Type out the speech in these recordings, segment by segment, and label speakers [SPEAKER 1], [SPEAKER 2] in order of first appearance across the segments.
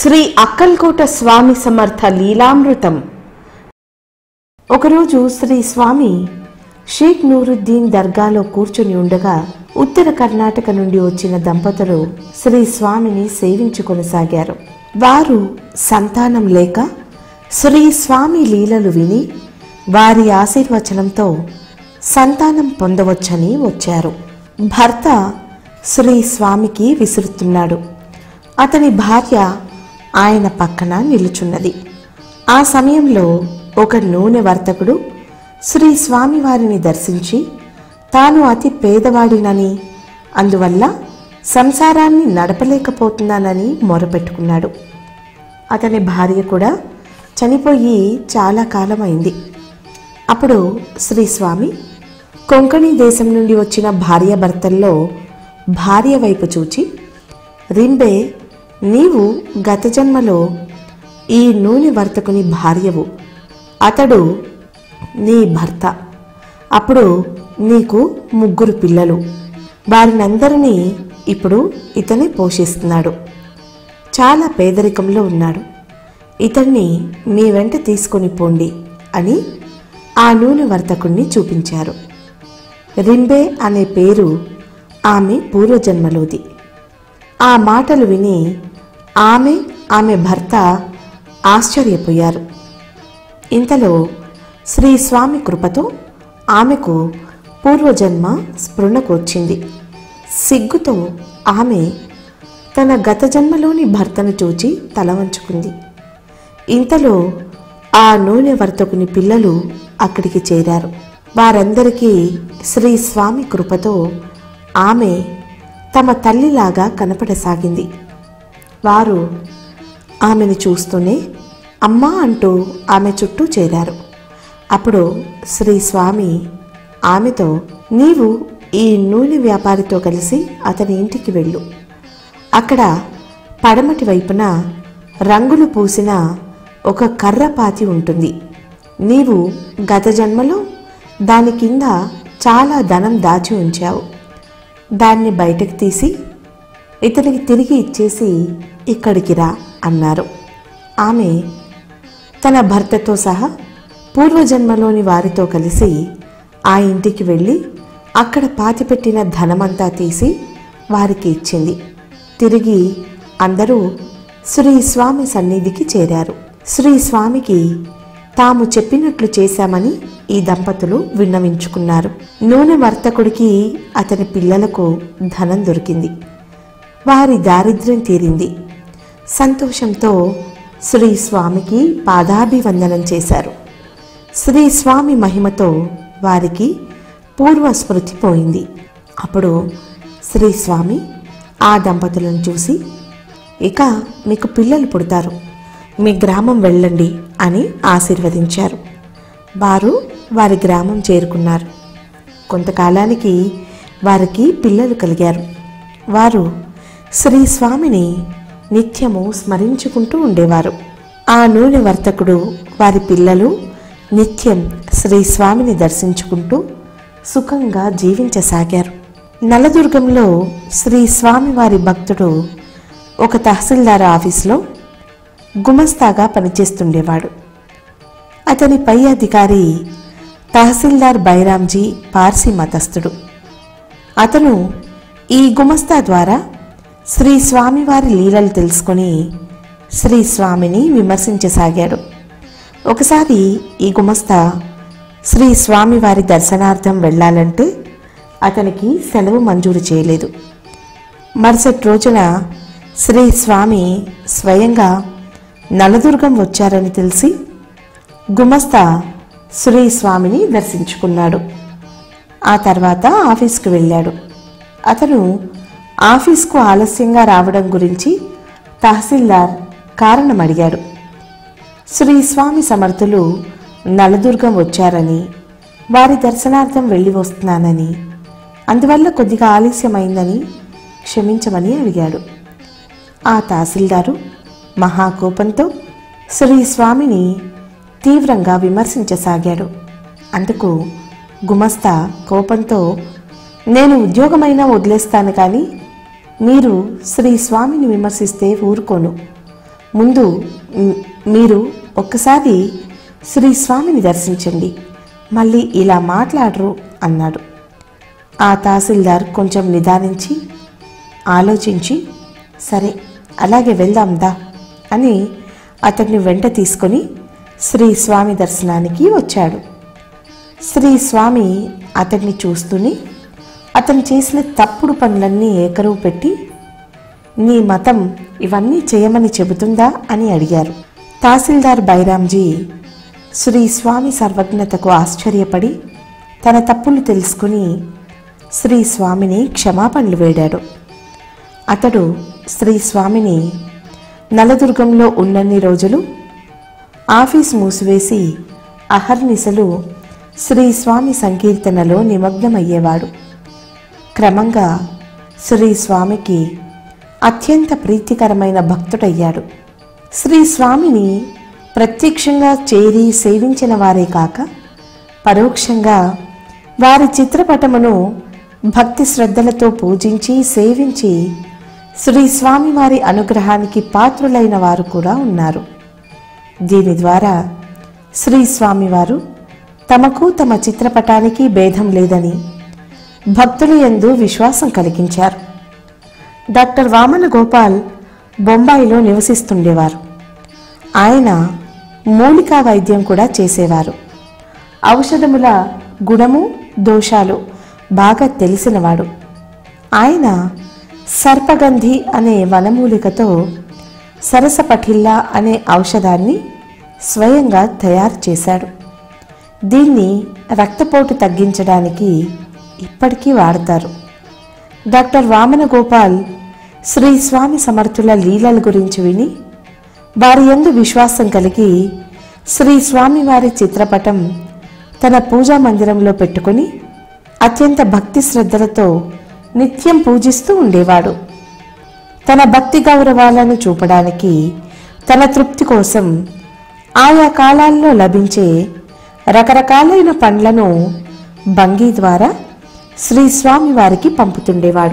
[SPEAKER 1] శ్రీ అక్కల్కోట స్వామి సమర్థ లీలామృతం ఒకరోజు శ్రీ స్వామి షేక్ నూరుద్దీన్ దర్గాలో కూర్చుని ఉండగా ఉత్తర కర్ణాటక నుండి వచ్చిన దంపతులు శ్రీ స్వామిని సేవించి కొనసాగారు వారు సంతానం లేక శ్రీ స్వామి లీలలు విని వారి ఆశీర్వచనంతో సంతానం పొందవచ్చని వచ్చారు భర్త శ్రీ స్వామికి విసురుతున్నాడు అతని భార్య ఆయన పక్కన నిలుచున్నది ఆ సమయంలో ఒక నూనె వర్తకుడు శ్రీ స్వామివారిని దర్శించి తాను అతి పేదవాడినని అందువల్ల సంసారాన్ని నడపలేకపోతున్నానని మొరపెట్టుకున్నాడు అతని భార్య కూడా చనిపోయి చాలా కాలమైంది అప్పుడు శ్రీ స్వామి కొంకణి దేశం నుండి వచ్చిన భార్యాభర్తల్లో భార్య వైపు చూచి రింబే నీవు గత జన్మలో ఈ నూనె వర్తకుని భార్యవు అతడు నీ భర్త అప్పుడు నీకు ముగ్గురు పిల్లలు వారినందరినీ ఇప్పుడు ఇతనే పోషిస్తున్నాడు చాలా పేదరికంలో ఉన్నాడు ఇతన్ని మీ వెంట తీసుకొని పోండి అని ఆ నూనె వర్తకుణ్ణి చూపించారు రింబే అనే పేరు ఆమె పూర్వజన్మలోది ఆ మాటలు విని ఆమె ఆమె భర్త ఆశ్చర్యపోయారు ఇంతలో శ్రీ స్వామి కృపతో ఆమెకు పూర్వజన్మ స్ఫురణకు వచ్చింది సిగ్గుతో ఆమె తన గత జన్మలోని భర్తను చూచి తల వంచుకుంది ఇంతలో ఆ నూనె వర్తకుని పిల్లలు అక్కడికి చేరారు వారందరికీ శ్రీ స్వామి కృపతో ఆమె తమ తల్లిలాగా కనపడసాగింది వారు ఆమెను చూస్తూనే అమ్మా అంటూ ఆమె చుట్టూ చేరారు అప్పుడు శ్రీ స్వామి ఆమెతో నీవు ఈ నూనె వ్యాపారితో కలిసి అతని ఇంటికి వెళ్ళు అక్కడ పడమటి వైపున రంగులు పూసిన ఒక కర్ర పాతి ఉంటుంది నీవు గత జన్మలో దాని కింద చాలా ధనం దాచి ఉంచావు దాన్ని బయటకు తీసి ఇతనికి తిరిగి ఇచ్చేసి ఇక్కడికి రా అన్నారు ఆమె తన భర్తతో సహా పూర్వజన్మలోని వారితో కలిసి ఆ ఇంటికి వెళ్ళి అక్కడ పాతిపెట్టిన ధనమంతా తీసి వారికి ఇచ్చింది తిరిగి అందరూ శ్రీ స్వామి సన్నిధికి చేరారు శ్రీ స్వామికి తాము చెప్పినట్లు చేశామని ఈ దంపతులు విన్నవించుకున్నారు నూనె వర్తకుడికి అతని పిల్లలకు ధనం దొరికింది వారి దారిద్ర్యం తీరింది సంతోషంతో శ్రీ స్వామికి పాదాభివందనం చేశారు శ్రీ స్వామి మహిమతో వారికి పూర్వ స్మృతి పోయింది అప్పుడు శ్రీ స్వామి ఆ దంపతులను చూసి ఇక మీకు పిల్లలు పుడతారు మీ గ్రామం వెళ్ళండి అని ఆశీర్వదించారు వారు వారి గ్రామం చేరుకున్నారు కొంతకాలానికి వారికి పిల్లలు కలిగారు వారు శ్రీ స్వామిని నిత్యము స్మరించుకుంటూ ఉండేవారు ఆ నూనె వర్తకుడు వారి పిల్లలు నిత్యం శ్రీ స్వామిని దర్శించుకుంటూ సుఖంగా జీవించసాగారు నలదుర్గంలో శ్రీ స్వామి వారి భక్తుడు ఒక తహసీల్దార్ ఆఫీసులో గుమస్తాగా పనిచేస్తుండేవాడు అతని పై అధికారి తహసీల్దార్ బైరాంజీ పార్సీ మతస్థుడు అతను ఈ గుమస్తా ద్వారా శ్రీ స్వామివారి లీలలు తెలుసుకొని శ్రీ స్వామిని విమర్శించసాగాడు ఒకసారి ఈ గుమస్తా శ్రీ స్వామివారి దర్శనార్థం వెళ్ళాలంటే అతనికి సెలవు మంజూరు చేయలేదు మరుసటి రోజున శ్రీ స్వామి స్వయంగా నలదుర్గం వచ్చారని తెలిసి గుమస్తా శ్రీ స్వామిని దర్శించుకున్నాడు ఆ తర్వాత ఆఫీస్కు వెళ్ళాడు అతను ఆఫీస్కు ఆలస్యంగా రావడం గురించి తహసీల్దార్ కారణం అడిగాడు శ్రీ స్వామి సమర్థులు నలదుర్గం వచ్చారని వారి దర్శనార్థం వెళ్ళి వస్తున్నానని అందువల్ల కొద్దిగా ఆలస్యమైందని క్షమించమని అడిగాడు ఆ తహసీల్దారు మహాకోపంతో శ్రీ స్వామిని తీవ్రంగా విమర్శించసాగాడు అందుకు గుమస్తా కోపంతో నేను ఉద్యోగమైనా వదిలేస్తాను కానీ మీరు శ్రీ స్వామిని విమర్శిస్తే ఊరుకోను ముందు మ్, మీరు ఒక్కసారి శ్రీ స్వామిని దర్శించండి మళ్ళీ ఇలా మాట్లాడరు అన్నాడు ఆ తహసీల్దార్ కొంచెం నిదానించి ఆలోచించి సరే అలాగే వెళ్దాందా అని అతన్ని వెంట తీసుకొని శ్రీ స్వామి దర్శనానికి వచ్చాడు శ్రీ స్వామి అతన్ని చూస్తూనే అతను చేసిన తప్పుడు పనులన్నీ ఏకరువు పెట్టి నీ మతం ఇవన్నీ చేయమని చెబుతుందా అని అడిగారు తహసీల్దార్ బైరాంజీ శ్రీ స్వామి సర్వజ్ఞతకు ఆశ్చర్యపడి తన తప్పులు తెలుసుకుని శ్రీ స్వామిని క్షమాపణలు వేడాడు అతడు శ్రీ స్వామిని నలదుర్గంలో ఉన్నన్ని రోజులు ఆఫీస్ మూసివేసి అహర్నిశలు శ్రీ స్వామి సంకీర్తనలో నిమగ్నమయ్యేవాడు క్రమంగా శ్రీ స్వామికి అత్యంత ప్రీతికరమైన భక్తుడయ్యాడు శ్రీ స్వామిని ప్రత్యక్షంగా చేరి సేవించిన వారే కాక పరోక్షంగా వారి చిత్రపటమును భక్తి శ్రద్ధలతో పూజించి సేవించి శ్రీ స్వామి వారి అనుగ్రహానికి పాత్రులైన వారు కూడా ఉన్నారు దీని ద్వారా శ్రీ స్వామివారు తమకు తమ చిత్రపటానికి భేదం లేదని భక్తులు ఎందు విశ్వాసం కలిగించారు డాక్టర్ వామన గోపాల్ బొంబాయిలో నివసిస్తుండేవారు ఆయన మూలికా వైద్యం కూడా చేసేవారు ఔషధముల గుణము దోషాలు బాగా తెలిసినవాడు ఆయన సర్పగంధి అనే వనమూలికతో సరసపఠిల్లా అనే ఔషధాన్ని స్వయంగా తయారు చేశాడు దీన్ని రక్తపోటు తగ్గించడానికి ఇప్పటికీ వాడతారు డాక్టర్ వామన గోపాల్ శ్రీ స్వామి సమర్థుల లీలల గురించి విని వారి యందు విశ్వాసం కలిగి శ్రీ స్వామి వారి చిత్రపటం తన పూజా మందిరంలో పెట్టుకుని అత్యంత భక్తి శ్రద్ధలతో నిత్యం పూజిస్తూ ఉండేవాడు తన భక్తి గౌరవాలను చూపడానికి తన తృప్తి కోసం ఆయా కాలాల్లో లభించే రకరకాలైన పండ్లను బంగీ ద్వారా శ్రీ స్వామి వారికి పంపుతుండేవాడు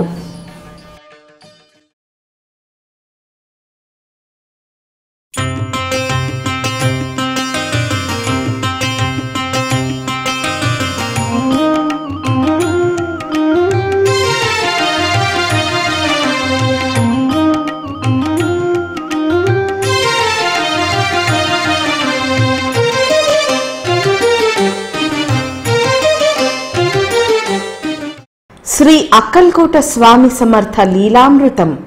[SPEAKER 1] శ్రీ అక్కల్కోట స్వామి సమర్థ లీలామృతం